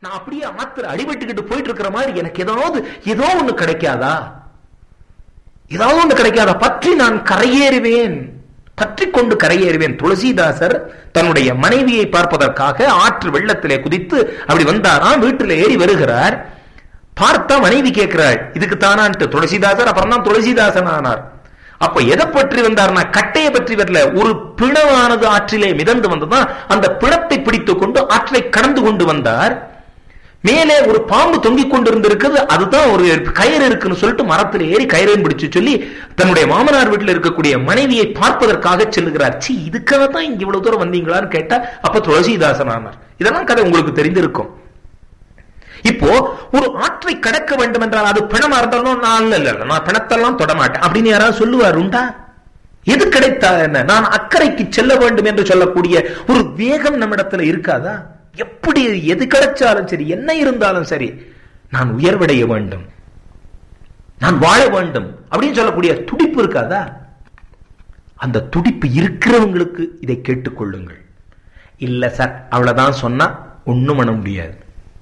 நான் அப்படியே ஆத்துல அடிபட்டுக்கிட்டு போயிட்டு இருக்கிற மாதிரி எனக்கு ஏதாவது ஏதோ ஒண்ணு கிடைக்காதா ஏதாவது ஒண்ணு கிடைக்காதா பற்றி நான் கரையேறுவேன் பற்றி கொண்டு கரையேறுவேன் துளசிதாசர் தன்னுடைய மனைவியை பார்ப்பதற்காக ஆற்று வெள்ளத்திலே குதித்து அப்படி வந்தாராம் வீட்டில் ஏறி வருகிறார் பார்த்தா மனைவி கேட்கிறாள் இதுக்கு தானான்ட்டு துளசிதாசர் அப்புறம் தான் துளசிதாசன் ஆனார் அப்ப எதை பற்றி வந்தார்னா கட்டையை பற்றி வரல ஒரு பிணவானது ஆற்றிலே மிதந்து வந்ததுதான் அந்த பிணத்தை பிடித்துக் கொண்டு ஆற்றை கடந்து கொண்டு வந்தார் மேலே ஒரு பாம்பு தொங்கிக் கொண்டிருந்திருக்குது அதுதான் ஒரு கயிறு இருக்குன்னு சொல்லிட்டு மரத்தில் ஏறி கயிறையும் பிடிச்சு சொல்லி தன்னுடைய மாமனார் வீட்டில் இருக்கக்கூடிய மனைவியை பார்ப்பதற்காக செல்லுகிறார் சி இதுக்காக தான் இங்க இவ்வளவு தூரம் வந்தீங்களான்னு கேட்டா அப்ப துளசிதாசன் ஆனார் இதெல்லாம் கதை உங்களுக்கு தெரிந்திருக்கும் இப்போ ஒரு ஆற்றை கடக்க வேண்டும் என்றால் அது பிணமா இருந்தாலும் நான் இல்ல இல்ல நான் பிணத்தெல்லாம் தொடமாட்டேன் அப்படின்னு யாராவது சொல்லுவார் உண்டா எது கிடைத்தா என்ன நான் அக்கறைக்கு செல்ல வேண்டும் என்று சொல்லக்கூடிய ஒரு வேகம் நம்மிடத்துல இருக்காதா எப்படி எது கிடைச்சாலும் சரி என்ன இருந்தாலும் சரி நான் உயர்வடைய வேண்டும் நான் வாழ வேண்டும் அப்படின்னு சொல்லக்கூடிய துடிப்பு இருக்காதா அந்த துடிப்பு இருக்கிறவங்களுக்கு இதை கேட்டுக்கொள்ளுங்கள் இல்ல சார் அவ்வளவுதான் சொன்னா ஒண்ணும் பண்ண முடியாது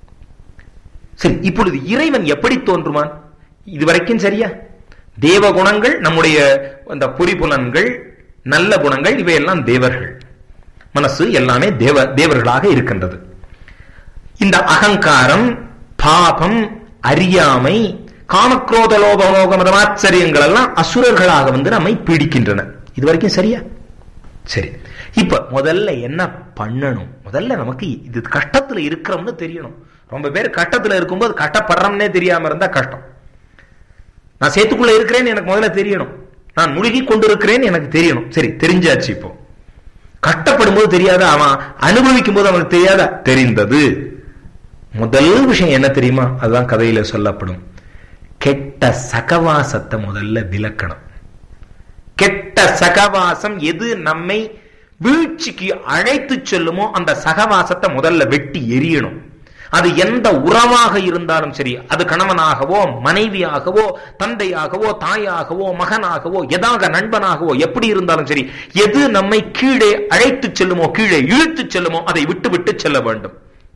சரி இப்பொழுது இறைவன் எப்படி தோன்றுமான் இதுவரைக்கும் சரியா தேவ குணங்கள் நம்முடைய அந்த பொறிபுலன்கள் நல்ல குணங்கள் இவையெல்லாம் தேவர்கள் மனசு எல்லாமே தேவ தேவர்களாக இருக்கின்றது இந்த அகங்காரம் பாபம் அறியாமை காமக்ரோத லோபமோக மதமாச்சரியங்கள் எல்லாம் அசுரர்களாக வந்து நம்மை பீடிக்கின்றன இது வரைக்கும் சரியா சரி இப்ப முதல்ல என்ன பண்ணணும் முதல்ல நமக்கு இது கஷ்டத்துல இருக்கிறோம்னு தெரியணும் ரொம்ப பேர் கஷ்டத்துல இருக்கும்போது கஷ்டப்படுறோம்னே தெரியாம இருந்தா கஷ்டம் நான் சேத்துக்குள்ள இருக்கிறேன்னு எனக்கு முதல்ல தெரியணும் நான் முழுகி கொண்டிருக்கிறேன் எனக்கு தெரியணும் சரி தெரிஞ்சாச்சு இப்போ கஷ்டப்படும் போது தெரியாத அவன் அனுபவிக்கும் போது அவனுக்கு தெரியாத தெரிந்தது முதல் விஷயம் என்ன தெரியுமா அதுதான் கதையில சொல்லப்படும் கெட்ட சகவாசத்தை முதல்ல விலக்கணும் கெட்ட சகவாசம் எது நம்மை வீழ்ச்சிக்கு அழைத்து செல்லுமோ அந்த சகவாசத்தை முதல்ல வெட்டி எரியணும் அது எந்த உறவாக இருந்தாலும் சரி அது கணவனாகவோ மனைவியாகவோ தந்தையாகவோ தாயாகவோ மகனாகவோ எதாக நண்பனாகவோ எப்படி இருந்தாலும் சரி எது நம்மை கீழே அழைத்து செல்லுமோ கீழே இழுத்து செல்லுமோ அதை விட்டு விட்டு செல்ல வேண்டும்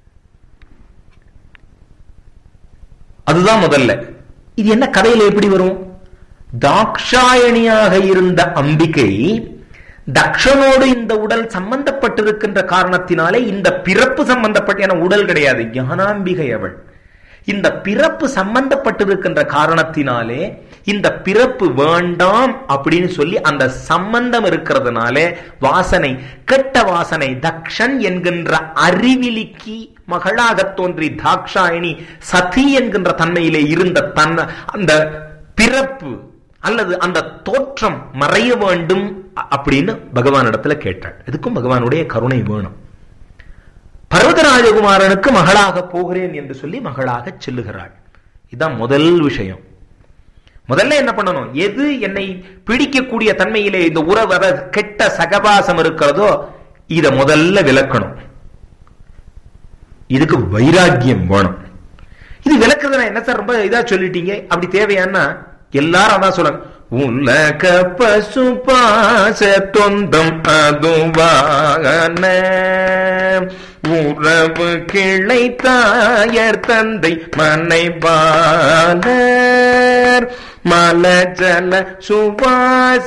அதுதான் முதல்ல இது என்ன கதையில எப்படி வரும் தாக்ஷாயணியாக இருந்த அம்பிகை தக்ஷனோடு இந்த உடல் சம்பந்தப்பட்டிருக்கின்ற காரணத்தினாலே இந்த பிறப்பு சம்பந்தப்பட்ட என உடல் கிடையாது ஞானாம்பிகை அவள் இந்த பிறப்பு சம்பந்தப்பட்டிருக்கின்ற காரணத்தினாலே இந்த பிறப்பு வேண்டாம் அப்படின்னு சொல்லி அந்த சம்பந்தம் இருக்கிறதுனாலே வாசனை கெட்ட வாசனை தக்ஷன் என்கின்ற அறிவிலிக்கு மகளாக தோன்றி தாக்ஷாயணி சதி என்கின்ற தன்மையிலே இருந்த தன் அந்த பிறப்பு அல்லது அந்த தோற்றம் மறைய வேண்டும் அப்படின்னு பகவானிடத்துல கேட்டாள் இதுக்கும் பகவானுடைய கருணை வேணும் பர்வதராஜகுமாரனுக்கு மகளாக போகிறேன் என்று சொல்லி மகளாக செல்லுகிறாள் இதுதான் முதல் விஷயம் முதல்ல என்ன பண்ணணும் எது என்னை பிடிக்கக்கூடிய தன்மையிலே இந்த உறவு அதாவது கெட்ட சகவாசம் இருக்கிறதோ இத முதல்ல விளக்கணும் இதுக்கு வைராக்கியம் வேணும் இது விளக்குறதுனா என்ன சார் ரொம்ப இதா சொல்லிட்டீங்க அப்படி தேவையானா எல்லாரும் அதான் சொல்றாங்க உலக பசு பாச தொந்தம் அதுவான உறவு கிளை தாயர் தந்தை மனை பாலர் மலஜல சுவாச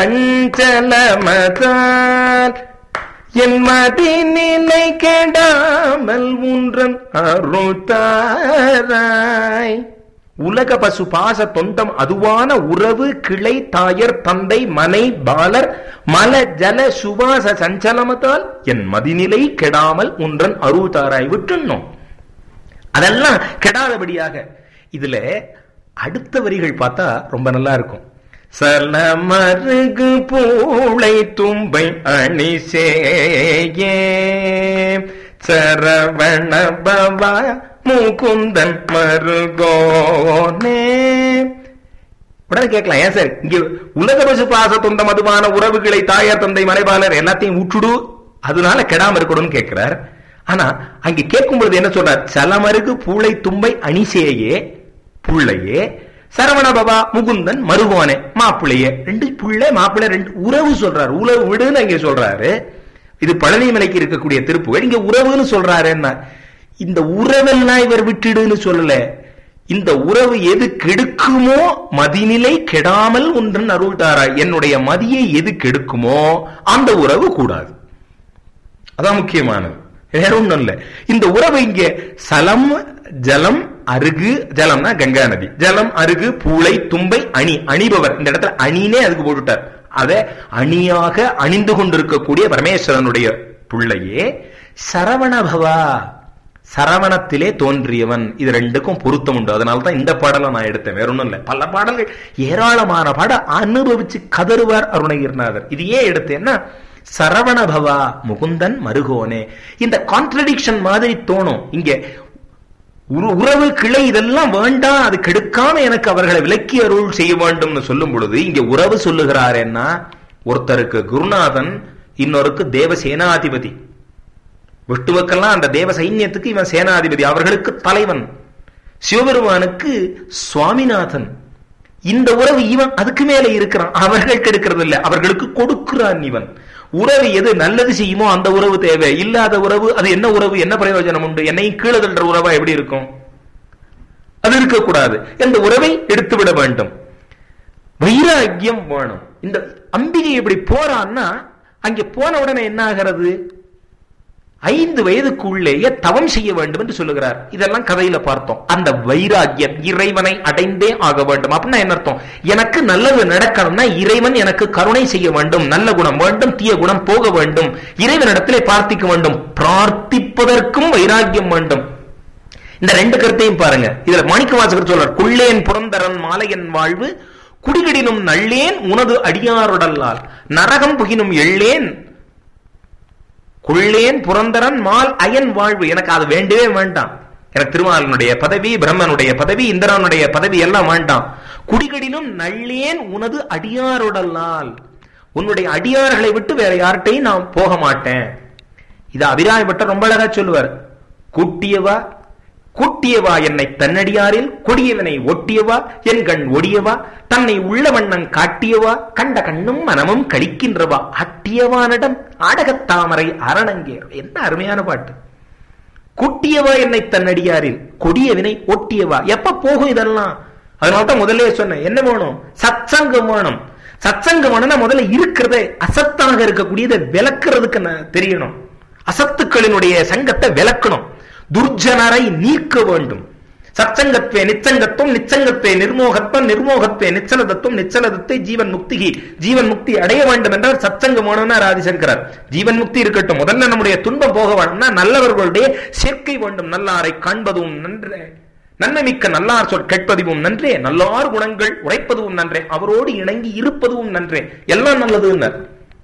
சஞ்சலமதால் என் மதி நிலை கெடாமல் உன்றன் அருத்தாராய் உலக பசு பாச தொந்தம் அதுவான உறவு கிளை தாயர் தந்தை மனை பாலர் மல ஜல சுவாச சஞ்சலமத்தால் என் மதிநிலை கெடாமல் உன்றன் அருள்தாராய் விட்டுணும் அதெல்லாம் கெடாதபடியாக இதுல அடுத்த வரிகள் பார்த்தா ரொம்ப நல்லா இருக்கும் சல மருகு பூளை தும்பை அணிசேயே சரவண பவா முகுந்தன் மருகோனே உடனே கேட்கலாம் ஏன் சார் இங்க உலக பசு பாச தொந்த மதுவான உறவுகளை தாயார் தந்தை மறைபாளர் எல்லாத்தையும் விட்டுடு அதனால கெடாம இருக்கணும்னு கேட்கிறார் ஆனா அங்க கேட்கும் பொழுது என்ன சொல்றார் சலமருகு பூளை தும்பை அணிசேயே புள்ளையே சரவண பபா முகுந்தன் மருகோனே மாப்பிள்ளையே ரெண்டு புள்ளை மாப்பிள்ளை ரெண்டு உறவு சொல்றாரு உறவு விடுன்னு அங்க சொல்றாரு இது பழனிமலைக்கு இருக்கக்கூடிய திருப்புகள் இங்க உறவுன்னு சொல்றாரு என்ன இந்த உறவெல்லாம் இவர் விட்டுடுன்னு சொல்லல இந்த உறவு எது கெடுக்குமோ மதிநிலை கெடாமல் ஒன்றன் அருள்தாரா என்னுடைய மதியை எது கெடுக்குமோ அந்த உறவு கூடாது அதான் முக்கியமானது வேற ஒண்ணும் இல்ல இந்த உறவு இங்க சலம் ஜலம் அருகு ஜலம்னா கங்கா நதி ஜலம் அருகு பூளை தும்பை அணி அணிபவர் இந்த இடத்துல அணினே அதுக்கு போட்டுட்டார் அத அணியாக அணிந்து கொண்டிருக்கக்கூடிய பரமேஸ்வரனுடைய பிள்ளையே சரவணபவா சரவணத்திலே தோன்றியவன் இது ரெண்டுக்கும் பொருத்தம் உண்டு அதனால தான் இந்த பாடலை நான் எடுத்தேன் வேற ஒண்ணும் இல்ல பல பாடல்கள் ஏராளமான பாட அனுபவிச்சு கதறுவார் அருணகிரிநாதர் இது ஏன் எடுத்தேன்னா சரவணபவா முகுந்தன் மருகோனே இந்த கான்ட்ரடிக்ஷன் மாதிரி தோணும் இங்க உற- உறவு கிளை இதெல்லாம் வேண்டாம் அது கெடுக்காம எனக்கு அவர்களை விலக்கி அருள் செய்ய வேண்டும்னு சொல்லும் பொழுது இங்க உறவு சொல்லுகிறாருன்னா ஒருத்தருக்கு குருநாதன் இன்னொருக்கு தேவ சேனாதிபதி விஷ்ணுவுக்கெல்லாம் அந்த தேவ சைன்யத்துக்கு இவன் சேனாதிபதி அவர்களுக்கு தலைவன் சிவபெருமானுக்கு சுவாமிநாதன் இந்த உறவு இவன் அதுக்கு மேல இருக்கிறான் அவர்கள் கெடுக்கிறது இல்ல அவர்களுக்கு கொடுக்கிறான் இவன் உறவு எது நல்லது செய்யுமோ அந்த உறவு தேவை இல்லாத உறவு அது என்ன உறவு என்ன பிரயோஜனம் உண்டு என்னையும் கீழே தள்ளுற உறவா எப்படி இருக்கும் அது இருக்கக்கூடாது இந்த உறவை எடுத்து விட வேண்டும் வைராக்கியம் வேணும் இந்த அம்பிகை இப்படி போறான்னா அங்கே போன உடனே என்ன ஆகிறது ஐந்து வயதுக்குள்ளேயே தவம் செய்ய வேண்டும் என்று சொல்லுகிறார் இதெல்லாம் கதையில பார்த்தோம் அந்த வைராக்கியம் இறைவனை அடைந்தே ஆக வேண்டும் அப்படின்னா என்ன அர்த்தம் எனக்கு நல்லது நடக்கணும்னா இறைவன் எனக்கு கருணை செய்ய வேண்டும் நல்ல குணம் வேண்டும் தீய குணம் போக வேண்டும் இறைவனிடத்திலே பிரார்த்திக்க வேண்டும் பிரார்த்திப்பதற்கும் வைராக்கியம் வேண்டும் இந்த ரெண்டு கருத்தையும் பாருங்க இதுல மாணிக்க வாசகர் சொல்றார் கொள்ளேன் புறந்தரன் மாலையன் வாழ்வு குடிகிடினும் நள்ளேன் உனது அடியாருடல்லால் நரகம் புகினும் எள்ளேன் கொள்ளேன் புரந்தரன் மால் அயன் வாழ்வு எனக்கு அது வேண்டவே வேண்டாம் எனக்கு திருமாலனுடைய பதவி பிரம்மனுடைய பதவி இந்திரனுடைய பதவி எல்லாம் வேண்டாம் குடிகடினும் நள்ளேன் உனது அடியாருடல்லால் உன்னுடைய அடியார்களை விட்டு வேற யார்கிட்டையும் நான் போக மாட்டேன் இது அபிராமி பட்டர் ரொம்ப அழகா சொல்லுவார் கூட்டியவா கூட்டியவா என்னை தன்னடியாரில் கொடியவனை ஒட்டியவா என் கண் ஒடியவா தன்னை உள்ள வண்ணம் காட்டியவா கண்ட கண்ணும் மனமும் கழிக்கின்றவா அட்டியவானிடம் ஆடகத்தாமரை அரணங்கேர் என்ன அருமையான பாட்டு கூட்டியவா என்னை தன்னடியாரில் கொடியவனை ஒட்டியவா எப்ப போகும் இதெல்லாம் அதனால தான் முதல்ல சொன்னேன் என்ன வேணும் சத்சங்கம் வேணும் சத்சங்கம் வேணும்னா முதல்ல இருக்கிறத அசத்தாக இருக்கக்கூடியதை விளக்குறதுக்கு நான் தெரியணும் அசத்துக்களினுடைய சங்கத்தை விளக்கணும் துர்ஜனரை நீக்க வேண்டும் சச்சங்கத்வே நிச்சங்கத்துவம் நிச்சங்கத்வே நிர்மோகத்துவம் நிர்மோகத்வே நிச்சலதத்துவம் நிச்சலதத்தை ஜீவன் முக்திகி ஜீவன் முக்தி அடைய வேண்டும் என்றால் சச்சங்கம் வேணும்னா ஆதிசங்கரர் ஜீவன் முக்தி இருக்கட்டும் முதல்ல நம்முடைய துன்பம் போக வேணும்னா நல்லவர்களுடைய சேர்க்கை வேண்டும் நல்லாரை காண்பதும் நன்றே நன்மை மிக்க நல்லார் சொல் கேட்பதுவும் நன்றே நல்லார் குணங்கள் உரைப்பதும் நன்றே அவரோடு இணங்கி இருப்பதும் நன்றே எல்லாம் நல்லதுன்னர்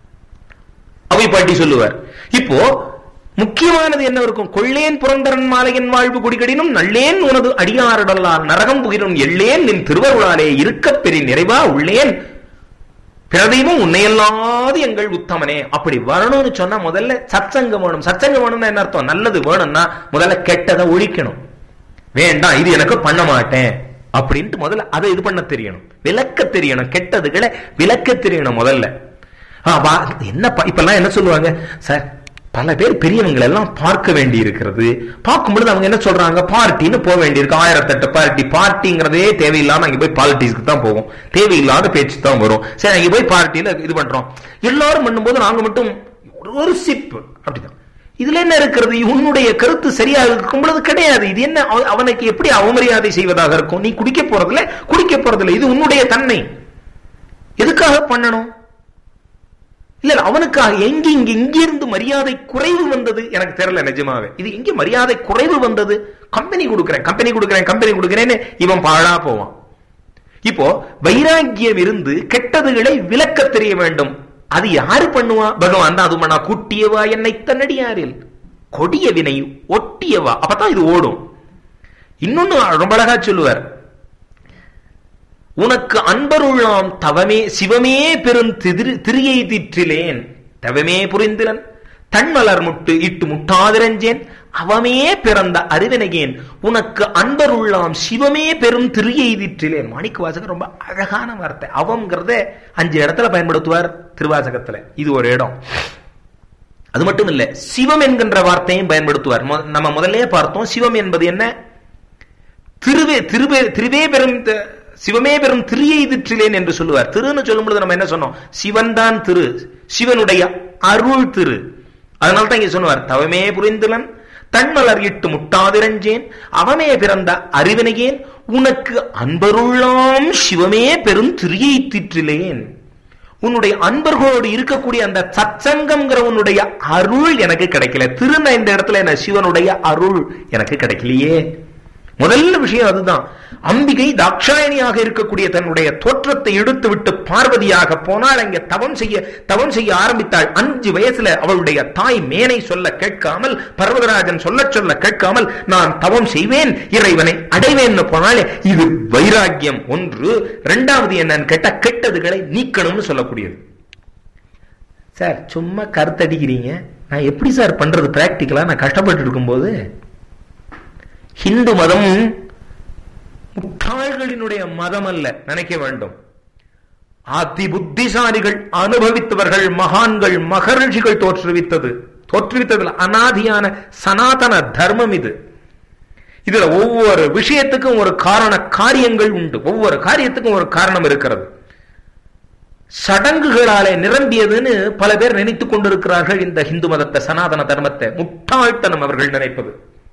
அவை பாட்டி சொல்லுவார் இப்போ முக்கியமானது என்ன இருக்கும் கொள்ளேன் புரந்தரன் மாலையின் வாழ்வு குடிகடினும் நல்லேன் உனது அடியாரடல்லால் நரகம் புகிரும் எள்ளேன் நின் திருவருளாலே இருக்கப் பெரிய நிறைவா உள்ளேன் பிரதீபம் உன்னையல்லாது எங்கள் உத்தமனே அப்படி வரணும்னு சொன்னா முதல்ல சச்சங்கம் வேணும் சச்சங்கம் வேணும்னா என்ன அர்த்தம் நல்லது வேணும்னா முதல்ல கெட்டதை ஒழிக்கணும் வேண்டாம் இது எனக்கு பண்ண மாட்டேன் அப்படின்ட்டு முதல்ல அதை இது பண்ண தெரியணும் விளக்க தெரியணும் கெட்டதுகளை விளக்க தெரியணும் முதல்ல ஆ, வா- என்ன ப- இப்பெல்லாம் என்ன சொல்லுவாங்க சார் பல பேர் பெரியவங்களை எல்லாம் பார்க்க வேண்டி இருக்கிறது பார்க்கும் பொழுது அவங்க என்ன சொல்றாங்க பார்ட்டின்னு போக வேண்டியிருக்கு ஆயிரத்தெட்டு பார்ட்டி பார்ட்டிங்கிறதே தேவையில்லாம அங்க போய் பாலிட்டிக்ஸ்க்கு தான் போகும் தேவையில்லாத பேச்சு தான் வரும் சரி அங்க போய் பார்ட்டியில இது பண்றோம் எல்லாரும் பண்ணும்போது நாங்க மட்டும் ஒரு- ஒரு சிப் அப்படிதான் இதுல என்ன இருக்கிறது உன்னுடைய கருத்து சரியாக இருக்கும் பொழுது கிடையாது இது என்ன அவ- அவனுக்கு எப்படி அவமரியாதை செய்வதாக இருக்கும் நீ குடிக்க போறதில்ல குடிக்க போறதில்ல இது உன்னுடைய தன்மை எதுக்காக பண்ணணும் இல்ல இல்ல, அவனுக்காக எங்க இங்க இங்கிருந்து மரியாதை குறைவு வந்தது எனக்கு தெரியல நிஜமாவே இது எங்க மரியாதை குறைவு வந்தது கம்பெனி கொடுக்கிறேன் கம்பெனி கொடுக்கிறேன் கம்பெனி கொடுக்கிறேன்னு இவன் பாழா போவான் இப்போ வைராக்கியம் இருந்து கெட்டதுகளை விளக்க தெரிய வேண்டும் அது யாரு பண்ணுவா பகவான் தான் அது பண்ணா கூட்டியவா என்னை தன்னடியாரில் கொடிய வினை ஒட்டியவா அப்பதான் இது ஓடும் இன்னொன்னு ரொம்ப அழகா சொல்லுவார் உனக்கு அன்பருள்ளாம் தவமே சிவமே பெரும் திதிரு திரியை திற்றிலேன் தவமே புரிந்திரன் தன்மலர் முட்டு இட்டு முட்டாதிரஞ்சேன் அவமே பிறந்த அறிவினையேன் உனக்கு அன்பருள்ளாம் சிவமே பெரும் திரியை திற்றிலேன் மாணிக்க வாசகர் ரொம்ப அழகான வார்த்தை அவங்கிறத அஞ்சு இடத்துல பயன்படுத்துவார் திருவாசகத்துல இது ஒரு இடம் அது மட்டும் இல்ல சிவம் என்கின்ற வார்த்தையும் பயன்படுத்துவார் மொ- நம்ம முதல்லயே பார்த்தோம் சிவம் என்பது என்ன திருவே திருவே திருவே பெரும் த- சிவமே பெரும் திரியை திற்றிலேன் என்று சொல்லுவார் திருன்னு சொல்லும் பொழுது நம்ம என்ன சொன்னோம் சிவன் தான் திரு சிவனுடைய அருள் திரு அதனால தான் இங்க சொன்னார் தவமே புரிந்துலன் தன்மலர் இட்டு முட்டாதிரஞ்சேன் அவமே பிறந்த அறிவினையேன் உனக்கு அன்பருள்ளாம் சிவமே பெரும் திரியை திற்றிலேன் உன்னுடைய அன்பர்களோடு இருக்கக்கூடிய அந்த சச்சங்கம்ங்கிற உன்னுடைய அருள் எனக்கு கிடைக்கல திருந இந்த இடத்துல என்ன சிவனுடைய அருள் எனக்கு கிடைக்கலையே முதல்ல விஷயம் அதுதான் அம்பிகை தாட்சாயணியாக இருக்கக்கூடிய தன்னுடைய தோற்றத்தை எடுத்து விட்டு பார்வதியாக போனால் அங்கே தவம் செய்ய தவம் செய்ய ஆரம்பித்தாள் அஞ்சு வயசுல அவளுடைய தாய் மேனை சொல்ல கேட்காமல் பர்வதராஜன் சொல்ல சொல்ல கேட்காமல் நான் தவம் செய்வேன் இறைவனை அடைவேன்னு போனாலே இது வைராக்கியம் ஒன்று இரண்டாவது என்னன்னு கேட்டா கெட்டதுகளை நீக்கணும்னு சொல்லக்கூடியது சார் சும்மா கருத்தடிக்கிறீங்க நான் எப்படி சார் பண்றது பிராக்டிக்கலா நான் கஷ்டப்பட்டு இருக்கும்போது ஹிந்து மதம் முட்டாள்களினுடைய மதம் அல்ல நினைக்க வேண்டும் அதி புத்திசாலிகள் அனுபவித்தவர்கள் மகான்கள் மகர்ஷிகள் தோற்றுவித்தது தோற்றுவித்ததில் அனாதியான சனாதன தர்மம் இது இதுல ஒவ்வொரு விஷயத்துக்கும் ஒரு காரண காரியங்கள் உண்டு ஒவ்வொரு காரியத்துக்கும் ஒரு காரணம் இருக்கிறது சடங்குகளாலே நிரம்பியதுன்னு பல பேர் நினைத்துக் கொண்டிருக்கிறார்கள் இந்த ஹிந்து மதத்தை சனாதன தர்மத்தை முட்டாள்தனம் அவர்கள் நினைப்பது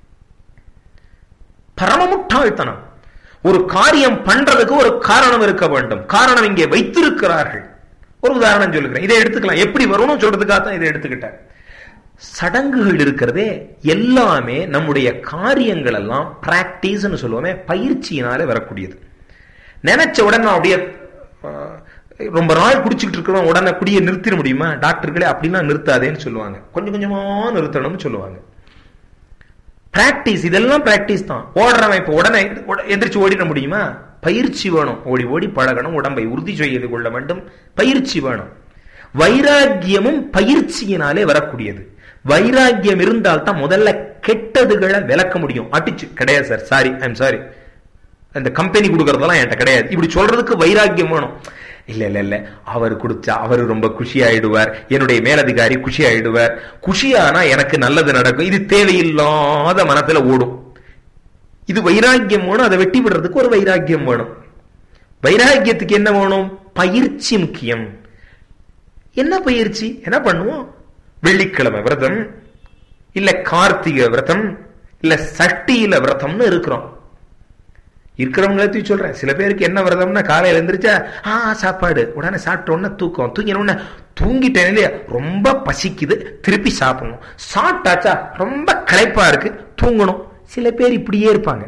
பரம முட்டாள்தனம் ஒரு காரியம் பண்றதுக்கு ஒரு காரணம் இருக்க வேண்டும் காரணம் இங்கே வைத்திருக்கிறார்கள் ஒரு உதாரணம் சொல்லுகிறேன் இதை எடுத்துக்கலாம் எப்படி வரும்னு சொல்றதுக்காக தான் இதை எடுத்துக்கிட்டேன் சடங்குகள் இருக்கிறதே எல்லாமே நம்முடைய காரியங்கள் எல்லாம் பிராக்டிஸ்னு சொல்லுவோமே பயிற்சியினாலே வரக்கூடியது நினைச்ச உடனே நான் அப்படியே அஹ், ரொம்ப நாள் குடிச்சுக்கிட்டு இருக்கிறோம் உடனே குடியை நிறுத்திட முடியுமா டாக்டர்களே அப்படின்னா நிறுத்தாதேன்னு சொல்லுவாங்க கொஞ்சம் கொஞ்சமா நிறுத்தணும்னு சொல்லுவாங்க பிராக்டிஸ் இதெல்லாம் பிராக்டிஸ் தான் ஓடுறவன் இப்ப உடனே உட- எந்திரிச்சு ஓடிட முடியுமா பயிற்சி வேணும் ஓடி ஓடி பழகணும் உடம்பை உறுதி செய்து கொள்ள வேண்டும் பயிற்சி வேணும் வைராக்கியமும் பயிற்சியினாலே வரக்கூடியது வைராக்கியம் இருந்தால் தான் முதல்ல கெட்டதுகளை விளக்க முடியும் அடிச்சு கிடையாது சார் சாரி ஐம் சாரி அந்த கம்பெனி கொடுக்கறதெல்லாம் என்கிட்ட கிடையாது இப்படி சொல்றதுக்கு வைராக்கியம் வேணும் இல்ல இல்ல இல்ல அவர் கொடுத்தா அவர் ரொம்ப குஷி ஆயிடுவார் என்னுடைய மேலதிகாரி குஷி ஆயிடுவார் குஷியானா எனக்கு நல்லது நடக்கும் இது தேவையில்லாத மனத்துல ஓடும் இது வைராக்கியம் வேணும் அதை வெட்டி விடுறதுக்கு ஒரு வைராக்கியம் வேணும் வைராக்கியத்துக்கு என்ன வேணும் பயிற்சி முக்கியம் என்ன பயிற்சி என்ன பண்ணுவோம் வெள்ளிக்கிழமை விரதம் இல்ல கார்த்திகை விரதம் இல்ல சஷ்டியில விரதம்னு இருக்கிறோம் இருக்கிறவங்களத்தையும் சொல்றேன் சில பேருக்கு என்ன விரதம்னா காலையில எந்திரிச்சா ஆ சாப்பாடு உடனே சாப்பிட்ட உடனே தூக்கம் தூங்கின உடனே தூங்கிட்டேன் இல்லையா ரொம்ப பசிக்குது திருப்பி சாப்பிடணும் சாப்பிட்டாச்சா ரொம்ப களைப்பா இருக்கு தூங்கணும் சில பேர் இப்படியே இருப்பாங்க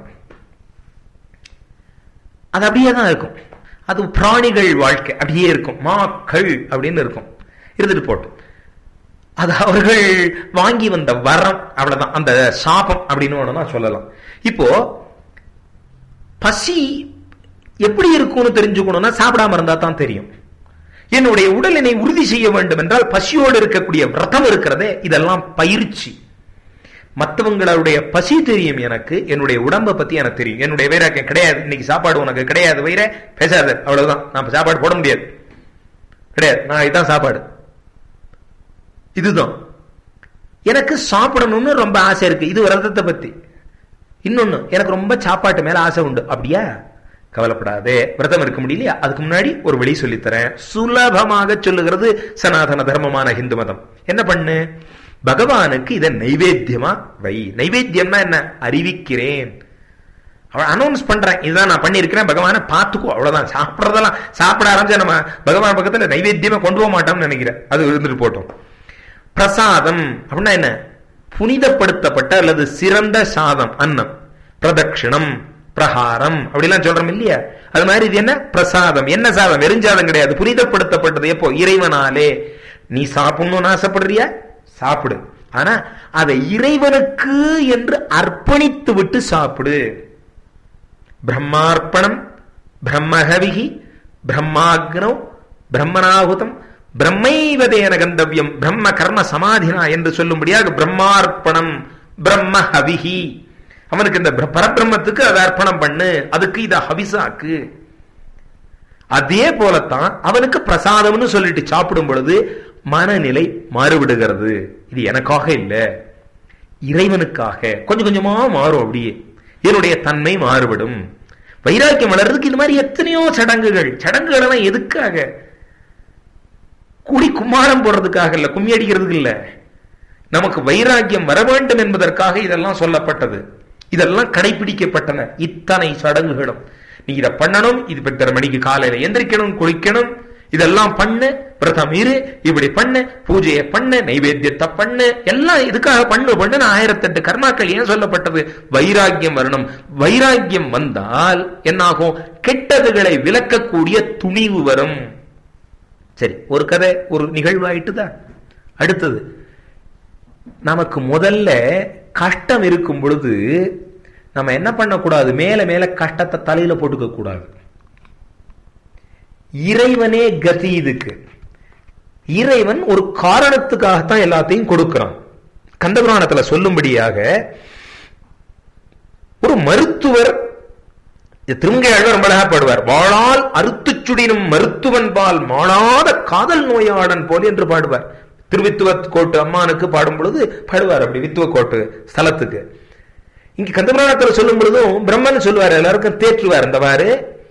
அது அப்படியே தான் இருக்கும் அது பிராணிகள் வாழ்க்கை அப்படியே இருக்கும் மாக்கள் அப்படின்னு இருக்கும் இருந்துட்டு போட்டோம் அது அவர்கள் வாங்கி வந்த வரம் அவ்வளவுதான் அந்த சாபம் அப்படின்னு வேணும்னா சொல்லலாம் இப்போ பசி எப்படி இருக்கும்னு தெரிஞ்சுக்கணும்னா சாப்பிடாம இருந்தா தான் தெரியும் என்னுடைய உடலினை உறுதி செய்ய வேண்டும் என்றால் பசியோடு இருக்கக்கூடிய விரதம் இருக்கிறதே இதெல்லாம் பயிற்சி மற்றவங்களுடைய பசி தெரியும் எனக்கு என்னுடைய உடம்பை பத்தி எனக்கு தெரியும் என்னுடைய வைராக்கியம் கிடையாது இன்னைக்கு சாப்பாடு உனக்கு கிடையாது வயிற பேசாத அவ்வளவுதான் நான் சாப்பாடு போட முடியாது கிடையாது நான் இதுதான் சாப்பாடு இதுதான் எனக்கு சாப்பிடணும்னு ரொம்ப ஆசை இருக்கு இது விரதத்தை பத்தி இன்னொன்னு எனக்கு ரொம்ப சாப்பாட்டு மேல ஆசை உண்டு அப்படியா கவலைப்படாதே விரதம் இருக்க முடியலையா அதுக்கு முன்னாடி ஒரு வழி சொல்லித்தரேன் சுலபமாக சொல்லுகிறது சனாதன தர்மமான ஹிந்து மதம் என்ன பண்ணு பகவானுக்கு இதை நைவேத்தியமா வை நைவேத்தியம்னா என்ன அறிவிக்கிறேன் அவன் அனௌன்ஸ் பண்றேன் இதுதான் நான் பண்ணியிருக்கிறேன் பகவானை பார்த்துக்கோ அவ்வளவுதான் சாப்பிட்றதெல்லாம் சாப்பிட ஆரம்பிச்சா நம்ம பகவான் பக்கத்துல நைவேத்தியமா கொண்டு போக மாட்டோம்னு நினைக்கிறேன் அது இருந்துட்டு போட்டோம் பிரசாதம் அப்படின்னா என்ன புனிதப்படுத்தப்பட்ட அல்லது சிறந்த சாதம் அன்னம் பிரதட்சிணம் பிரகாரம் அப்படிலாம் சொல்றோம் இல்லையா அது மாதிரி இது என்ன பிரசாதம் என்ன சாதம் வெறுஞ்சாதம் கிடையாது புனிதப்படுத்தப்பட்டது எப்போ இறைவனாலே நீ சாப்பிடணும்னு ஆசைப்படுறியா சாப்பிடு ஆனா அதை இறைவனுக்கு என்று அர்ப்பணித்து விட்டு சாப்பிடு பிரம்மார்ப்பணம் பிரம்மஹவிகி பிரம்மாக்னோ பிரம்மனாகுதம் பிரம்மைவதேன கந்தவியம் பிரம்ம கர்ம சமாதினா என்று சொல்லும்படியாக பிரம்மார்ப்பணம் பிரம்ம ஹவிஹி அவனுக்கு இந்த பரபிரம்மத்துக்கு அதை அர்ப்பணம் பண்ணு அதுக்கு இத ஹவிசாக்கு அதே போலத்தான் அவனுக்கு பிரசாதம்னு சொல்லிட்டு சாப்பிடும் பொழுது மனநிலை மாறுபடுகிறது இது எனக்காக இல்ல இறைவனுக்காக கொஞ்சம் கொஞ்சமா மாறும் அப்படியே என்னுடைய தன்மை மாறுபடும் வைராக்கியம் வளர்றதுக்கு இது மாதிரி எத்தனையோ சடங்குகள் சடங்குகள் எல்லாம் எதுக்காக கூடி கும்மாரம் போடுறதுக்காக இல்ல கும்மி அடிக்கிறதுக்கு இல்ல நமக்கு வைராக்கியம் வர வேண்டும் என்பதற்காக இதெல்லாம் சொல்லப்பட்டது இதெல்லாம் கடைபிடிக்கப்பட்டன இத்தனை சடங்குகளும் நீ இதை பண்ணணும் இது பத்தரை மணிக்கு காலையில எந்திரிக்கணும் குளிக்கணும் இதெல்லாம் பண்ணு பிரதம் இரு இப்படி பண்ணு பூஜையை பண்ணு நைவேத்தியத்தை பண்ணு எல்லாம் இதுக்காக பண்ணு பண்ணு ஆயிரத்தெட்டு கர்மாக்கள் ஏன் சொல்லப்பட்டது வைராக்கியம் வரணும் வைராக்கியம் வந்தால் என்னாகும் கெட்டதுகளை விளக்கக்கூடிய துணிவு வரும் சரி ஒரு கதை ஒரு நிகழ்வாயிட்டுதான் அடுத்தது நமக்கு முதல்ல கஷ்டம் இருக்கும் பொழுது நம்ம என்ன பண்ணக்கூடாது மேல மேல கஷ்டத்தை தலையில போட்டுக்க கூடாது இறைவனே கதி இதுக்கு இறைவன் ஒரு காரணத்துக்காகத்தான் எல்லாத்தையும் கொடுக்கிறான் கந்தபுராணத்துல சொல்லும்படியாக ஒரு மருத்துவர் திருமங்கை அழகர் ரொம்ப அழகா பாடுவார் வாழால் அறுத்து சுடினும் மருத்துவன் பால் மாளாத காதல் நோயாளன் போல் என்று பாடுவார் திருவித்துவ கோட்டு அம்மானுக்கு பாடும் பொழுது பாடுவார் அப்படி வித்துவ கோட்டு ஸ்தலத்துக்கு இங்க கந்தபுராணத்துல சொல்லும் பொழுதும் பிரம்மன் சொல்லுவார் எல்லாருக்கும் தேற்றுவார் இந்தவாறு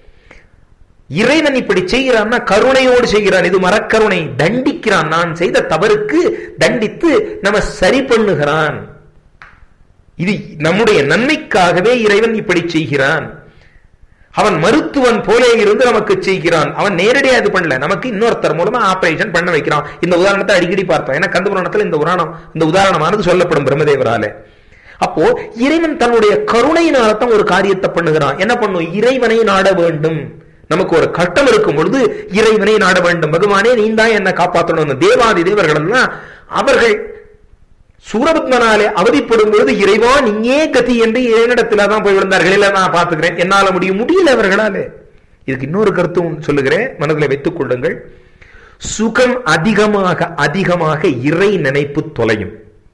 இறைவன் இப்படி செய்கிறான்னா கருணையோடு செய்கிறான் இது மரக்கருணை தண்டிக்கிறான் நான் செய்த தவறுக்கு தண்டித்து நம்ம சரி பண்ணுகிறான் இது நம்முடைய நன்மைக்காகவே இறைவன் இப்படி செய்கிறான் அவன் மருத்துவன் போலே இருந்து நமக்கு செய்கிறான் அவன் நேரடியா இது பண்ணல நமக்கு இன்னொருத்தர் மூலமா ஆபரேஷன் பண்ண வைக்கிறான் இந்த உதாரணத்தை அடிக்கடி பார்ப்போம் ஏன்னா கந்தபுராணத்துல இந்த உதாரணம் இந்த உதாரணமானது சொல்லப்படும் பிரம்மதேவராலே அப்போ இறைவன் தன்னுடைய கருணையினால்தான் ஒரு காரியத்தை பண்ணுகிறான் என்ன பண்ணும் இறைவனை நாட வேண்டும் நமக்கு ஒரு கஷ்டம் இருக்கும் பொழுது இறைவனை நாட வேண்டும் பகவானே நீ தான் என்ன காப்பாற்றணும் தேவாதி தேவர்கள் எல்லாம் அவர்கள் சூரபத்மனாலே அவதிப்படும் பொழுது இறைவா நீயே கதி என்று இறைவனிடத்துல தான் போய் விழுந்தார்கள் இல்ல நான் பாத்துக்கிறேன் என்னால முடியும் முடியல அவர்களாலே இதுக்கு இன்னொரு கருத்தும் சொல்லுகிறேன் மனதில் வைத்துக் கொள்ளுங்கள் சுகம் அதிகமாக அதிகமாக இறை நினைப்பு தொலையும்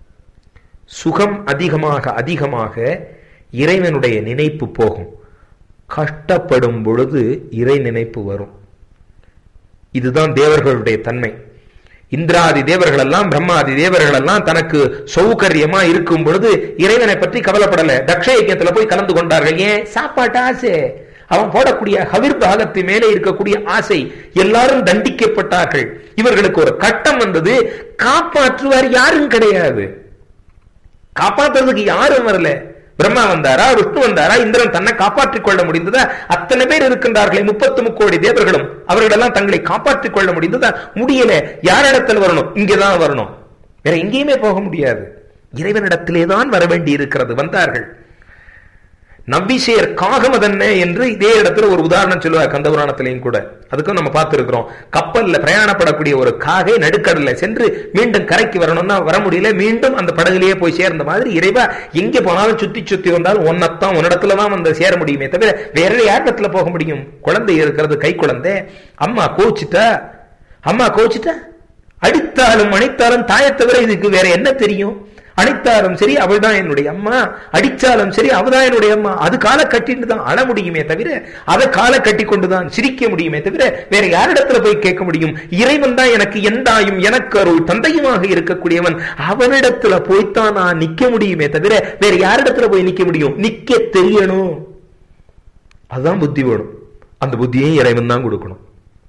சுகம் அதிகமாக அதிகமாக இறைவனுடைய நினைப்பு போகும் கஷ்டப்படும் பொழுது இறை நினைப்பு வரும் இதுதான் தேவர்களுடைய தன்மை இந்திராதி தேவர்கள் எல்லாம் பிரம்மாதி தேவர்கள் எல்லாம் தனக்கு சௌகரியமா இருக்கும் பொழுது இறைவனை பற்றி கவலைப்படல தக்ஷ யஜ்யத்துல போய் கலந்து கொண்டார்கள் ஏன் சாப்பாட்டு ஆசை அவன் போடக்கூடிய ஹவிர் பாகத்து மேலே இருக்கக்கூடிய ஆசை எல்லாரும் தண்டிக்கப்பட்டார்கள் இவர்களுக்கு ஒரு கட்டம் வந்தது காப்பாற்றுவார் யாரும் கிடையாது காப்பாற்றுறதுக்கு யாரும் வரல பிரம்மா வந்தாரா விஷ்ணு வந்தாரா இந்திரன் தன்னை காப்பாற்றிக் கொள்ள முடிந்ததா அத்தனை பேர் இருக்கின்றார்களே முப்பத்து முக்கோடி தேவர்களும் அவர்களெல்லாம் தங்களை காப்பாற்றிக் கொள்ள முடிந்ததா முடியல யாரிடத்தில் வரணும் இங்கேதான் வரணும் வேற எங்கேயுமே போக முடியாது இறைவனிடத்திலே தான் வர வேண்டி இருக்கிறது வந்தார்கள் நவ்விசேர் காகமதன்ன என்று இதே இடத்துல ஒரு உதாரணம் சொல்லுவார் கந்தபுராணத்திலையும் கூட அதுக்கும் நம்ம பார்த்திருக்கிறோம் கப்பல்ல பிரயாணப்படக்கூடிய ஒரு காகை நடுக்கடல்ல சென்று மீண்டும் கரைக்கு வரணும்னா வர முடியல மீண்டும் அந்த படகுலயே போய் சேர்ந்த மாதிரி இறைவா எங்க போனாலும் சுத்தி சுத்தி வந்தாலும் ஒன்னத்தான் உன்னிடத்துல தான் வந்து சேர முடியுமே தவிர வேற யாரிடத்துல போக முடியும் குழந்தை இருக்கிறது கை குழந்தை அம்மா கோச்சிட்டா அம்மா கோச்சிட்டா அடித்தாலும் அணைத்தாலும் தாயை தவிர இதுக்கு வேற என்ன தெரியும் அணைத்தாலும் சரி அவள் தான் என்னுடைய அம்மா அடிச்சாலும் சரி அவதான் என்னுடைய அம்மா அது காலை கட்டிட்டு தான் அழ முடியுமே தவிர அதை காலை கட்டி கொண்டுதான் சிரிக்க முடியுமே தவிர வேற யாரிடத்துல போய் கேட்க முடியும் இறைவன் தான் எனக்கு எந்தாயும் எனக்கு அருள் தந்தையுமாக இருக்கக்கூடியவன் அவனிடத்துல போய்த்தான் நான் நிக்க முடியுமே தவிர வேற யாரிடத்துல போய் நிக்க முடியும் நிக்க தெரியணும் அதுதான் புத்தி வேணும் அந்த புத்தியை இறைவன் தான் கொடுக்கணும்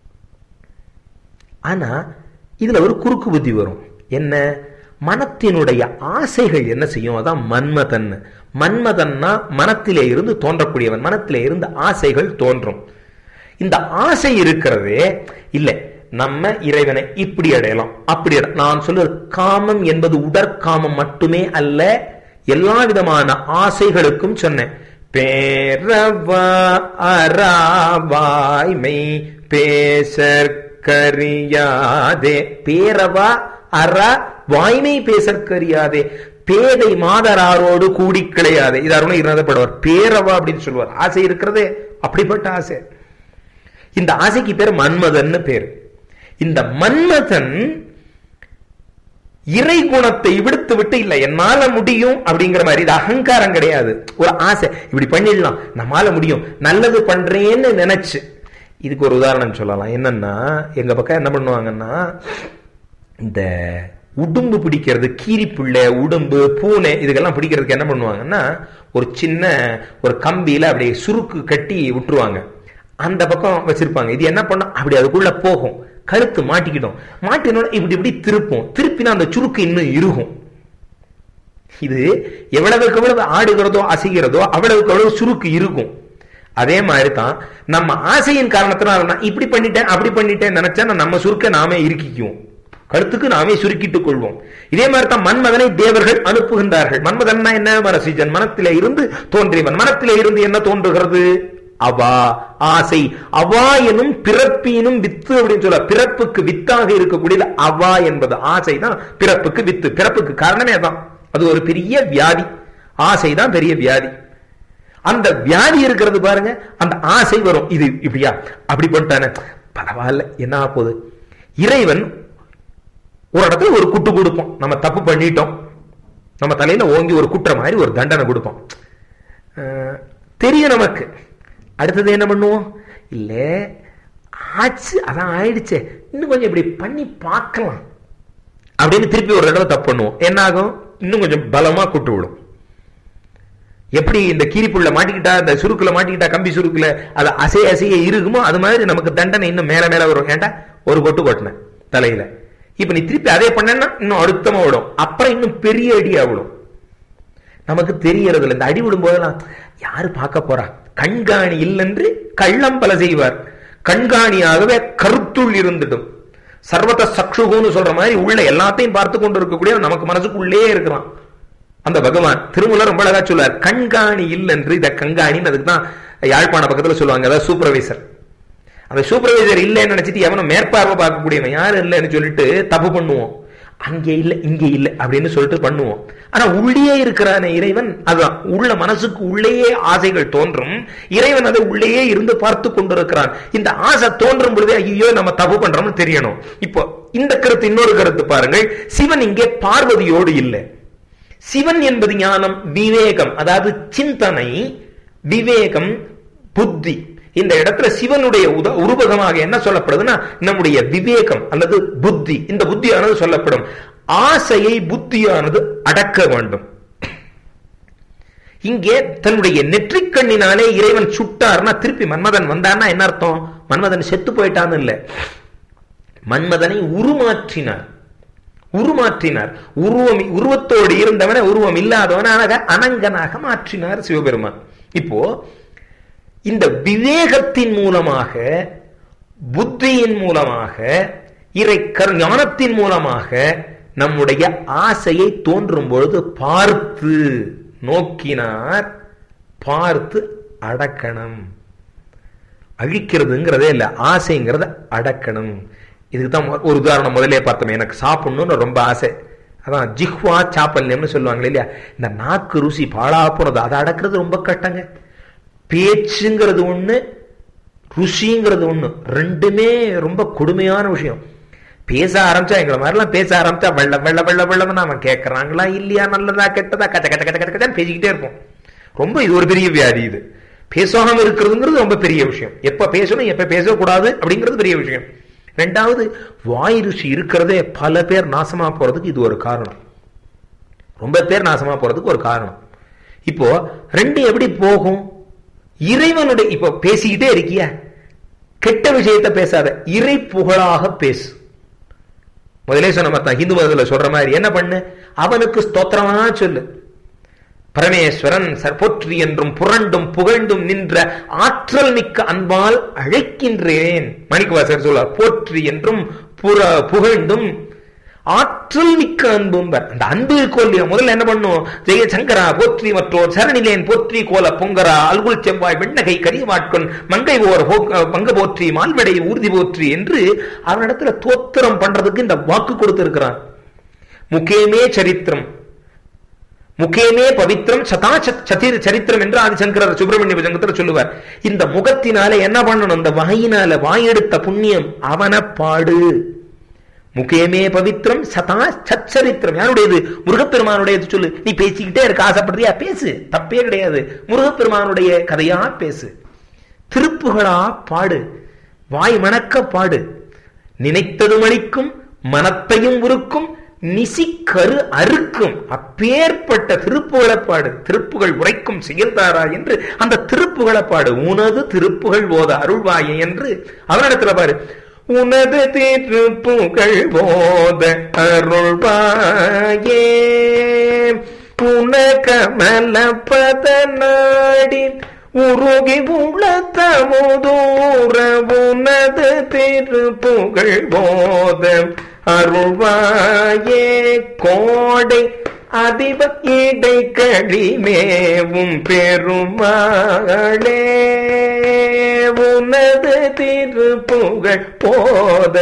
ஆனா இதுல ஒரு குறுக்கு புத்தி வரும் என்ன மனத்தினுடைய ஆசைகள் என்ன செய்யும் அதான் மன்மதன் மன்மதன்னா மனத்திலே இருந்து தோன்றக்கூடியவன் மனத்திலே இருந்து ஆசைகள் தோன்றும் இந்த ஆசை இருக்கிறதே இல்லை நம்ம இறைவனை இப்படி அடையலாம் அப்படி நான் சொல்றது காமம் என்பது உடற்காமம் மட்டுமே அல்ல எல்லா விதமான ஆசைகளுக்கும் சொன்னேன் பேரவா அராவாய்மை பேசற்கரியாதே பேரவா அற வாய்மை பேசற்கரியாதே பேதை மாதராரோடு கூடி கிடையாது இது அருணை இருந்தப்படுவார் பேரவா அப்படின்னு சொல்லுவார் ஆசை இருக்கிறதே அப்படிப்பட்ட ஆசை இந்த ஆசைக்கு பேர் மன்மதன் பேர் இந்த மன்மதன் இறை குணத்தை விடுத்து விட்டு இல்ல என்னால முடியும் அப்படிங்கிற மாதிரி இது அகங்காரம் கிடையாது ஒரு ஆசை இப்படி பண்ணிடலாம் நம்மால முடியும் நல்லது பண்றேன்னு நினைச்சு இதுக்கு ஒரு உதாரணம் சொல்லலாம் என்னன்னா எங்க பக்கம் என்ன பண்ணுவாங்கன்னா இந்த உடும்பு பிடிக்கிறது கீரிப்புள்ளை உடும்பு பூனை இதுக்கெல்லாம் பிடிக்கிறதுக்கு என்ன பண்ணுவாங்கன்னா ஒரு சின்ன ஒரு கம்பியில அப்படியே சுருக்கு கட்டி விட்டுருவாங்க அந்த பக்கம் வச்சிருப்பாங்க இது என்ன பண்ணும் அப்படி அதுக்குள்ள போகும் கழுத்து மாட்டிக்கிடும் மாட்டினோட இப்படி இப்படி திருப்பும் திருப்பினா அந்த சுருக்கு இன்னும் இருகும் இது எவ்வளவுக்கு எவ்வளவு ஆடுகிறதோ அசைகிறதோ அவ்வளவுக்கு அவ்வளவு சுருக்கு இருக்கும் அதே மாதிரி தான் நம்ம ஆசையின் காரணத்தினால நான் இப்படி பண்ணிட்டேன் அப்படி பண்ணிட்டேன் நினைச்சா நான் நம்ம சுருக்க நாமே இருக்கிக்குவோம் கருத்துக்கு நாமே சுருக்கிட்டுக் கொள்வோம் இதே மாதிரி தான் மன்மதனை தேவர்கள் அனுப்புகின்றார்கள் மன்மதன்னா என்ன மனசிஜன் மனத்திலே இருந்து தோன்றியவன் மனத்திலே இருந்து என்ன தோன்றுகிறது அவா ஆசை அவா எனும் பிறப்பினும் வித்து அப்படின்னு சொல்ல பிறப்புக்கு வித்தாக இருக்கக்கூடியது அவா என்பது ஆசை தான் பிறப்புக்கு வித்து பிறப்புக்கு காரணமே அதான் அது ஒரு பெரிய வியாதி ஆசை தான் பெரிய வியாதி அந்த வியாதி இருக்கிறது பாருங்க அந்த ஆசை வரும் இது இப்படியா அப்படி பண்ணிட்டானே பரவாயில்ல என்ன ஆகப் போகுது இறைவன் ஒரு இடத்துல ஒரு குட்டு கொடுப்போம் நம்ம தப்பு பண்ணிட்டோம் நம்ம தலையில ஓங்கி ஒரு குற்ற மாதிரி ஒரு தண்டனை கொடுப்போம் அஹ், தெரியும் நமக்கு அடுத்தது என்ன பண்ணுவோம் இல்ல ஆச்சு அதான் ஆயிடுச்சே இன்னும் கொஞ்சம் இப்படி பண்ணி பார்க்கலாம் அப்படின்னு திருப்பி ஒரு தடவை தப்பு பண்ணுவோம் என்ன ஆகும் இன்னும் கொஞ்சம் பலமா குட்டு விடும் எப்படி இந்த கீரிப்புள்ள மாட்டிக்கிட்டா இந்த சுருக்குல மாட்டிக்கிட்டா கம்பி சுருக்குல அது அசைய அசைய இருக்குமோ அது மாதிரி நமக்கு தண்டனை இன்னும் மேல மேல வரும் ஏன்டா ஒரு கொட்டு கொட்டினேன் தலையில இப்ப நீ திருப்பி அதே பண்ணனா இன்னும் அழுத்தமா விடும் அப்புறம் இன்னும் பெரிய அடியா விடும் நமக்கு தெரியறது இல்லை இந்த அடி விடும் போதெல்லாம் யாரு பார்க்க போறா கண்காணி இல்லென்று கள்ளம் பல செய்வார் கண்காணியாகவே கருத்துள் இருந்துடும் சர்வத சக்ஷுகுன்னு சொல்ற மாதிரி உள்ள எல்லாத்தையும் பார்த்து கொண்டு இருக்கக்கூடிய நமக்கு மனசுக்குள்ளே இருக்கிறான் அந்த பகவான் திருமூலர் ரொம்ப அழகா சொல்லுவார் கண்காணி இல்லென்று இத கண்காணின்னு அதுக்கு தான் யாழ்ப்பாண பக்கத்துல சொல்லுவாங்க அதாவது சூப்பர்வைசர் அந்த சூப்பர்வைசர் இல்லைன்னு நினைச்சிட்டு எவனும் மேற்பார்வை பார்க்கக்கூடியவன் யாரும் இல்லைன்னு சொல்லிட்டு தப்பு பண்ணுவோம் அங்கே இல்ல இங்கே இல்ல அப்படின்னு சொல்லிட்டு பண்ணுவோம் ஆனா உள்ளே இருக்கிறானே இறைவன் அதுதான் உள்ள மனசுக்கு உள்ளேயே ஆசைகள் தோன்றும் இறைவன் அதை உள்ளேயே இருந்து பார்த்து கொண்டிருக்கிறான் இந்த ஆசை தோன்றும் பொழுதே ஐயோ நம்ம தப்பு பண்றோம்னு தெரியணும் இப்போ இந்த கருத்து இன்னொரு கருத்து பாருங்கள் சிவன் இங்கே பார்வதியோடு இல்லை சிவன் என்பது ஞானம் விவேகம் அதாவது சிந்தனை விவேகம் புத்தி இந்த இடத்துல சிவனுடைய உத உருவகமாக என்ன சொல்லப்படுதுன்னா நம்முடைய விவேகம் அல்லது புத்தி இந்த புத்தியானது சொல்லப்படும் ஆசையை புத்தியானது அடக்க வேண்டும் இங்கே தன்னுடைய நெற்றிக்கண்ணினாலே இறைவன் சுட்டார்னா திருப்பி மன்மதன் வந்தான்னா என்ன அர்த்தம் மன்மதன் செத்து போயிட்டான்னு இல்ல மன்மதனை உருமாற்றினார் உருமாற்றினார் உருவம் உருவத்தோடு இருந்தவனை உருவம் இல்லாதவனாக அனங்கனாக மாற்றினார் சிவபெருமான் இப்போ இந்த விவேகத்தின் மூலமாக புத்தியின் மூலமாக இறை கரு ஞானத்தின் மூலமாக நம்முடைய ஆசையை தோன்றும் பொழுது பார்த்து நோக்கினார் பார்த்து அடக்கணும் அழிக்கிறதுங்கிறதே இல்லை ஆசைங்கிறத அடக்கணும் இதுக்கு தான் ஒரு உதாரணம் முதலே பார்த்தோம் எனக்கு சாப்பிடணும்னு ரொம்ப ஆசை அதான் ஜிஹ்வா சாப்பல்யம்னு சொல்லுவாங்க இல்லையா இந்த நாக்கு ருசி பாழா போறது அதை அடக்கிறது ரொம்ப கட்டங்க பேச்சுங்கிறது ஒண்ணு ருசிங்கிறது ஒண்ணு ரெண்டுமே ரொம்ப கொடுமையான விஷயம் பேச ஆரம்பிச்சா எங்களை மாதிரிலாம் பேச ஆரம்பிச்சா வெள்ள வெள்ள வெள்ள வெள்ளம்னு அவன் கேட்கறாங்களா இல்லையா நல்லதா கெட்டதா கச்ச கச்ச கச்ச கச்ச கச்சன்னு பேசிக்கிட்டே இருப்போம் ரொம்ப இது ஒரு பெரிய வியாதி இது பேசாம இருக்கிறதுங்கிறது ரொம்ப பெரிய விஷயம் எப்ப பேசணும் எப்ப பேசக்கூடாது அப்படிங்கிறது பெரிய விஷயம் ரெண்டாவது வாய் ருசி இருக்கிறதே பல பேர் நாசமா போறதுக்கு இது ஒரு காரணம் ரொம்ப பேர் நாசமா போறதுக்கு ஒரு காரணம் இப்போ ரெண்டு எப்படி போகும் இறைவனுடைய இப்போ பேசிக்கிட்டே இருக்கிய கெட்ட விஷயத்த பேசாத இறை புகழாக பேசு முதலே சொன்ன மாதிரி ஹிந்து மதத்துல சொல்ற மாதிரி என்ன பண்ணு அவனுக்கு ஸ்தோத்திரமா சொல்லு பரமேஸ்வரன் போற்றி என்றும் புரண்டும் புகழ்ந்தும் நின்ற ஆற்றல் மிக்க அன்பால் அழைக்கின்றேன் மணிக்கவாசகர் சொல்வார் போற்றி என்றும் புற புகழ்ந்தும் ஆற்றல் மிக்க அன்பும் அந்த அன்பு இருக்கோ இல்லையா முதல்ல என்ன பண்ணும் ஜெய சங்கரா போற்றி மற்றோர் சரணிலேன் போற்றி கோல பொங்கரா அல்குல் செவ்வாய் வெண்ணகை கரியவாட்கொன் மங்கை ஓர் மங்க போற்றி மால்வடை ஊர்தி போற்றி என்று அவனிடத்துல தோத்திரம் பண்றதுக்கு இந்த வாக்கு கொடுத்திருக்கிறான் முகேமே சரித்திரம் முகேமே பவித்திரம் சதா சதிர் சரித்திரம் என்று ஆதிசங்கரர் சுப்பிரமணிய புஜங்கத்தில் சொல்லுவார் இந்த முகத்தினால என்ன பண்ணணும் இந்த வாயினால வாயெடுத்த புண்ணியம் அவன பாடு முகேமே பவித்திரம் சதா சச்சரித்திரம் யாருடையது முருகப்பெருமானுடையது சொல்லு நீ பேசிக்கிட்டே இருக்க ஆசைப்படுறியா பேசு தப்பே கிடையாது முருகப்பெருமானுடைய கதையா பேசு திருப்புகளா பாடு வாய் மணக்க பாடு நினைத்ததும் அளிக்கும் மனத்தையும் உருக்கும் நிசிக்கரு அறுக்கும் அப்பேற்பட்ட திருப்புகழப்பாடு திருப்புகள் உரைக்கும் செயல்தாரா என்று அந்த திருப்புகழப்பாடு உனது திருப்புகள் ஓத அருள்வாயே என்று அவனிடத்துல பாரு உனது திருப்புகள் போத அருள்வாயே உனகமல பத நாடி உருகி உளத்தமுதூர உனது திருப்புகள் போத அருள்வாயே கோடை அதிப இடை கழிமேவும் பெருமாளே உனது திருப்புகழ் போத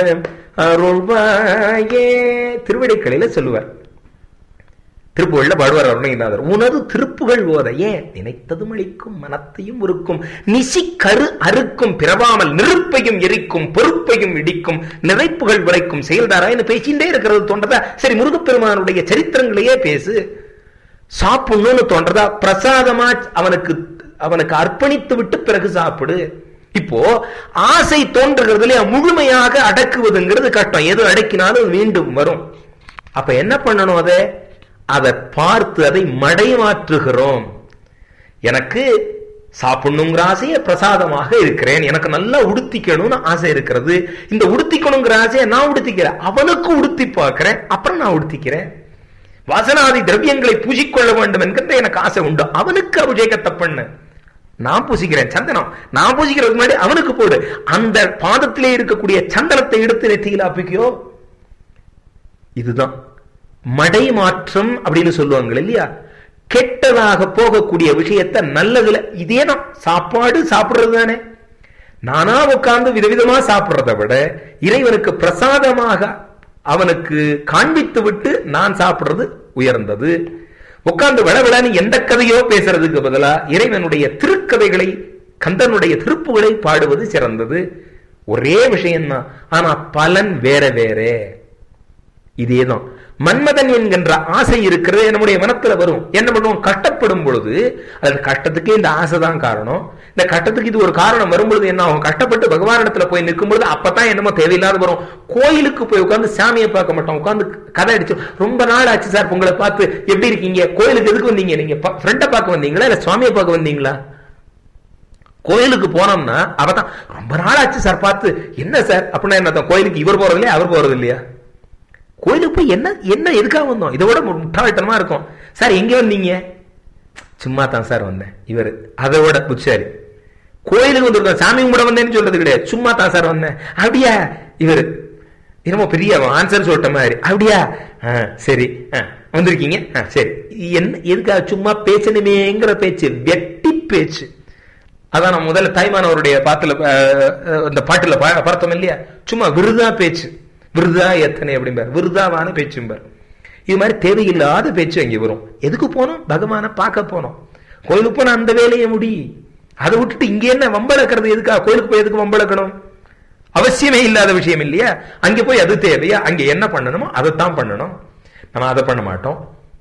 அருள்வாயே திருவிடைக்கலையில சொல்லுவார் திருப்புகள்ல பாடுவார் அருணகிரிநாதர் உனது திருப்புகள் ஓத ஏன் நினைத்ததும் அளிக்கும் மனத்தையும் உருக்கும் நிசி கரு அறுக்கும் பிறவாமல் நெருப்பையும் எரிக்கும் பொறுப்பையும் இடிக்கும் நிறைப்புகள் விளைக்கும் செயல்தாரான்னு பேசிண்டே இருக்கிறது தோன்றதா சரி முருகப்பெருமானுடைய சரித்திரங்களையே பேசு சாப்பிடணும்னு தோன்றதா பிரசாதமா அவனுக்கு அவனுக்கு அர்ப்பணித்து விட்டு பிறகு சாப்பிடு இப்போ ஆசை தோன்றுகிறதுல முழுமையாக அடக்குவதுங்கிறது கஷ்டம் எது அடக்கினாலும் மீண்டும் வரும் அப்ப என்ன பண்ணணும் அதை அதை பார்த்து அதை மடைமாற்றுகிறோம் எனக்கு சாப்பிடணுங்கிற ஆசைய பிரசாதமாக இருக்கிறேன் எனக்கு நல்லா உடுத்திக்கணும்னு ஆசை இருக்கிறது இந்த உடுத்திக்கணுங்கிற ஆசையை நான் உடுத்திக்கிறேன் அவனுக்கு உடுத்தி பார்க்கிறேன் அப்புறம் நான் உடுத்திக்கிறேன் வாசனாதி திரவியங்களை பூஜிக்கொள்ள வேண்டும் என்கின்ற எனக்கு ஆசை உண்டு அவனுக்கு அபிஷேகத்தை பண்ண நான் பூசிக்கிறேன் சந்தனம் நான் பூசிக்கிறதுக்கு முன்னாடி அவனுக்கு போடு அந்த பாதத்திலே இருக்கக்கூடிய சந்தனத்தை எடுத்து நெத்தியில் ஆப்பிக்கோ இதுதான் மடை மாற்றம் அப்படின்னு சொல்லுவாங்க இல்லையா கெட்டதாக போகக்கூடிய விஷயத்தை நல்லதுல இதே தான் சாப்பாடு சாப்பிடுறது தானே நானா உட்கார்ந்து விதவிதமா சாப்பிடுறதை விட இறைவனுக்கு பிரசாதமாக அவனுக்கு காண்பித்து விட்டு நான் சாப்பிடுறது உயர்ந்தது உட்கார்ந்து விளவிளன்னு எந்த கதையோ பேசுறதுக்கு பதிலா இறைவனுடைய திருக்கதைகளை கந்தனுடைய திருப்புகளை பாடுவது சிறந்தது ஒரே விஷயம்தான் ஆனா பலன் வேற வேற இதேதான் மன்மதன் என்கின்ற ஆசை இருக்கிறது நம்முடைய மனத்துல வரும் என்ன பண்ணுவோம் கஷ்டப்படும் பொழுது அது கஷ்டத்துக்கு இந்த ஆசை தான் காரணம் இந்த கஷ்டத்துக்கு இது ஒரு காரணம் வரும் பொழுது என்ன ஆகும் கஷ்டப்பட்டு பகவானிடத்துல போய் நிற்கும் பொழுது அப்பதான் என்னமோ தேவையில்லாத வரும் கோயிலுக்கு போய் உட்காந்து சாமியை பார்க்க மாட்டோம் உட்காந்து கதை அடிச்சு ரொம்ப நாள் ஆச்சு சார் உங்களை பார்த்து எப்படி இருக்கீங்க கோயிலுக்கு எதுக்கு வந்தீங்க நீங்க ஃப்ரெண்டை பார்க்க வந்தீங்களா இல்ல சுவாமியை பார்க்க வந்தீங்களா கோயிலுக்கு போனோம்னா அவதான் ரொம்ப நாள் ஆச்சு சார் பார்த்து என்ன சார் அப்படின்னா என்ன கோயிலுக்கு இவர் போறது இல்லையா அவர் போறது இல்லையா கோயிலுக்கு போய் என்ன என்ன எதுக்காக வந்தோம் இதோட முட்டாள்தனமா இருக்கும் சார் எங்க வந்தீங்க சும்மா தான் சார் வந்தேன் இவர் அதோட புச்சாரி கோயிலுக்கு வந்திருக்கோம் சாமி கும்பிட வந்தேன்னு சொல்றது கிடையாது சும்மா தான் சார் வந்தேன் அப்படியா இவர் என்னமோ பெரிய ஆன்சர் சொல்லிட்ட மாதிரி அப்படியா சரி வந்திருக்கீங்க சரி என்ன எதுக்காக சும்மா பேசணுமேங்கிற பேச்சு வெட்டி பேச்சு அதான் நான் முதல்ல தாய்மானவருடைய பாட்டுல இந்த பாட்டுல பார்த்தோம் இல்லையா சும்மா விருதா பேச்சு விருதா எத்தனை அப்படிம்பார் விருதாவான பேச்சும்பார் இது மாதிரி தேவையில்லாத பேச்சு அங்கே வரும் எதுக்கு போனோம் பகவானை பார்க்க போனோம் கோயிலுக்கு போன அந்த வேலையை முடி அதை விட்டுட்டு இங்க என்ன வம்பளக்கிறது எதுக்கா கோயிலுக்கு போய் எதுக்கு வம்பளக்கணும் அவசியமே இல்லாத விஷயம் இல்லையா அங்க போய் அது தேவையா அங்க என்ன பண்ணணுமோ அதைத்தான் பண்ணணும் நம்ம அதை பண்ண மாட்டோம்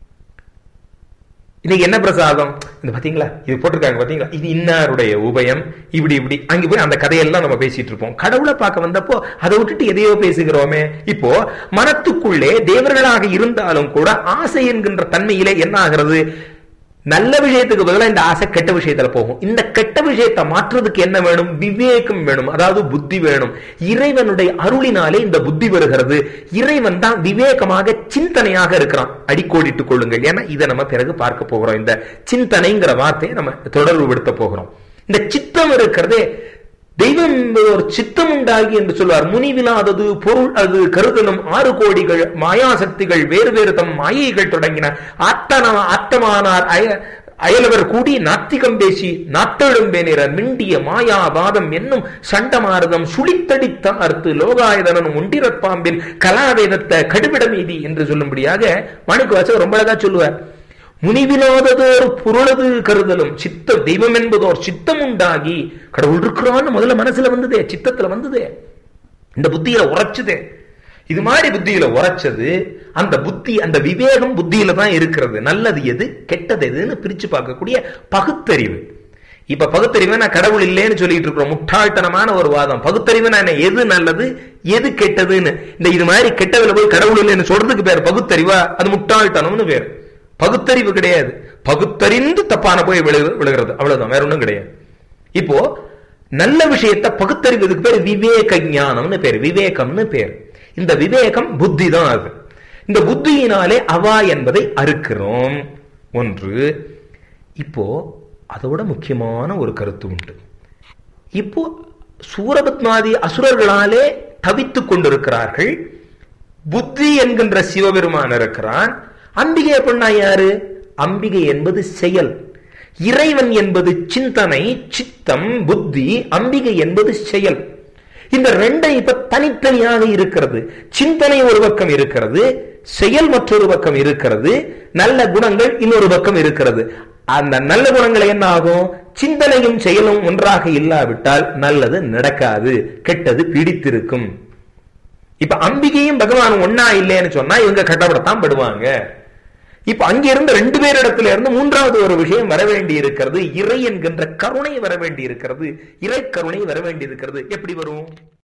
இன்னைக்கு என்ன பிரசாதம் இந்த பாத்தீங்களா இது போட்டிருக்காங்க பாத்தீங்களா இது இன்னாருடைய உபயம் இப்படி இப்படி அங்க போய் அந்த கதையெல்லாம் நம்ம பேசிட்டு இருப்போம் கடவுளை பார்க்க வந்தப்போ அதை விட்டுட்டு எதையோ பேசுகிறோமே இப்போ மனத்துக்குள்ளே தேவர்களாக இருந்தாலும் கூட ஆசை என்கின்ற தன்மையிலே என்ன ஆகிறது நல்ல விஷயத்துக்கு பதிலாக இந்த ஆசை கெட்ட விஷயத்துல போகும் இந்த கெட்ட விஷயத்தை மாற்றுறதுக்கு என்ன வேணும் விவேகம் வேணும் அதாவது புத்தி வேணும் இறைவனுடைய அருளினாலே இந்த புத்தி வருகிறது இறைவன் தான் விவேகமாக சிந்தனையாக இருக்கிறான் அடிக்கோடிட்டுக் கொள்ளுங்கள் ஏன்னா இதை நம்ம பிறகு பார்க்க போகிறோம் இந்த சிந்தனைங்கிற வார்த்தையை நம்ம தொடர்பு படுத்த போகிறோம் இந்த சித்தம் இருக்கிறதே தெய்வம் ஒரு சித்தம் உண்டாகி என்று சொல்வார் முனிவிலாதது பொருள் அது கருதலும் ஆறு கோடிகள் மாயாசக்திகள் வேறு வேறு தம் மாயைகள் தொடங்கின ஆத்தன ஆத்தமானார் அய அயலவர் கூடி நாத்திகம் பேசி நாத்தெழும் பேனிற மிண்டிய மாயாவாதம் என்னும் சண்டமாரதம் சுழித்தடித்த அர்த்து லோகாயுதனும் ஒண்டிரப்பாம்பின் கலாவேதத்தை கடுவிடமீதி என்று சொல்லும்படியாக மாணிக்க வாசகர் ரொம்ப அழகா சொல்லுவார் முனிவிலாததோர் பொருளது கருதலும் சித்த தெய்வம் என்பதோர் சித்தம் உண்டாகி கடவுள் இருக்கிறான்னு முதல்ல மனசுல வந்ததே சித்தத்துல வந்ததே இந்த புத்தியில உரைச்சதே இது மாதிரி புத்தியில உரைச்சது அந்த புத்தி அந்த விவேகம் புத்தியில தான் இருக்கிறது நல்லது எது கெட்டது எதுன்னு பிரிச்சு பார்க்கக்கூடிய பகுத்தறிவு இப்ப பகுத்தறிவு நான் கடவுள் இல்லைன்னு சொல்லிட்டு இருக்கிறோம் முட்டாள்தனமான ஒரு வாதம் பகுத்தறிவு நான் எது நல்லது எது கெட்டதுன்னு இந்த இது மாதிரி கெட்டதுல போய் கடவுள் இல்லைன்னு சொல்றதுக்கு பேர் பகுத்தறிவா அது முட்டாள்தனம்னு பேர் பகுத்தறிவு கிடையாது பகுத்தறிந்து தப்பான போய் விழு விழுகிறது அவ்வளவுதான் வேற ஒண்ணும் கிடையாது இப்போ நல்ல விஷயத்தை பகுத்தறிவதுக்கு பேர் விவேக ஞானம்னு பேர் விவேகம்னு பேர் இந்த விவேகம் புத்தி தான் அது இந்த புத்தியினாலே அவா என்பதை அறுக்கிறோம் ஒன்று இப்போ அதோட முக்கியமான ஒரு கருத்து உண்டு இப்போ சூரபத்மாதி அசுரர்களாலே தவித்துக் கொண்டிருக்கிறார்கள் புத்தி என்கின்ற சிவபெருமான் இருக்கிறான் அம்பிகை அப்படின்னா யாரு அம்பிகை என்பது செயல் இறைவன் என்பது சிந்தனை சித்தம் புத்தி அம்பிகை என்பது செயல் இந்த ரெண்டை இப்ப தனித்தனியாக இருக்கிறது சிந்தனை ஒரு பக்கம் இருக்கிறது செயல் மற்றொரு பக்கம் இருக்கிறது நல்ல குணங்கள் இன்னொரு பக்கம் இருக்கிறது அந்த நல்ல குணங்கள் என்ன ஆகும் சிந்தனையும் செயலும் ஒன்றாக இல்லாவிட்டால் நல்லது நடக்காது கெட்டது பிடித்திருக்கும் இப்ப அம்பிகையும் பகவானும் ஒன்னா இல்லைன்னு சொன்னா இவங்க கட்டப்படத்தான் படுவாங்க இப்ப அங்கிருந்து ரெண்டு பேர் இடத்துல இருந்து மூன்றாவது ஒரு விஷயம் வர வேண்டி இருக்கிறது இறை என்கின்ற கருணை வர வேண்டி இருக்கிறது இறை கருணை வர வேண்டி இருக்கிறது எப்படி வரும்